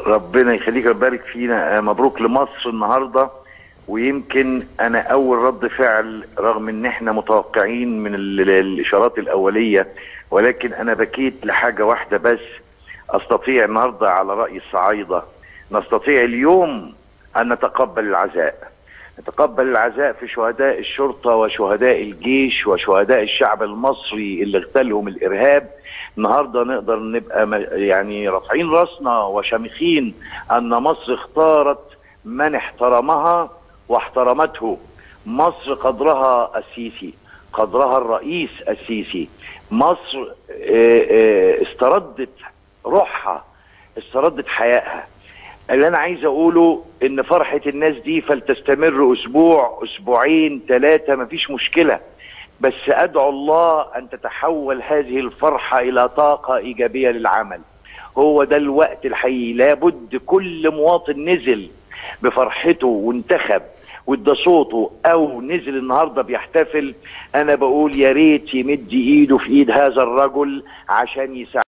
ربنا يخليك ويبارك فينا آه، مبروك لمصر النهارده ويمكن انا اول رد فعل رغم ان احنا متوقعين من ال- الاشارات الاوليه ولكن انا بكيت لحاجه واحده بس استطيع النهارده على راي الصعايده نستطيع اليوم ان نتقبل العزاء نتقبل العزاء في شهداء الشرطه وشهداء الجيش وشهداء الشعب المصري اللي اغتالهم الارهاب النهارده نقدر نبقى م- يعني رافعين راسنا وشامخين ان مصر اختارت من احترمها واحترمته مصر قدرها السيسي قدرها الرئيس السيسي مصر آه، آه، استردت روحها استردت حيائها اللي انا عايز اقوله ان فرحة الناس دي فلتستمر اسبوع اسبوعين ثلاثة مفيش مشكلة بس ادعو الله ان تتحول هذه الفرحة الى طاقة ايجابية للعمل هو ده الوقت الحقيقي لابد كل مواطن نزل بفرحته وانتخب وادى صوته او نزل النهارده بيحتفل انا بقول يا ريت يمد ايده في ايد هذا الرجل عشان يساعد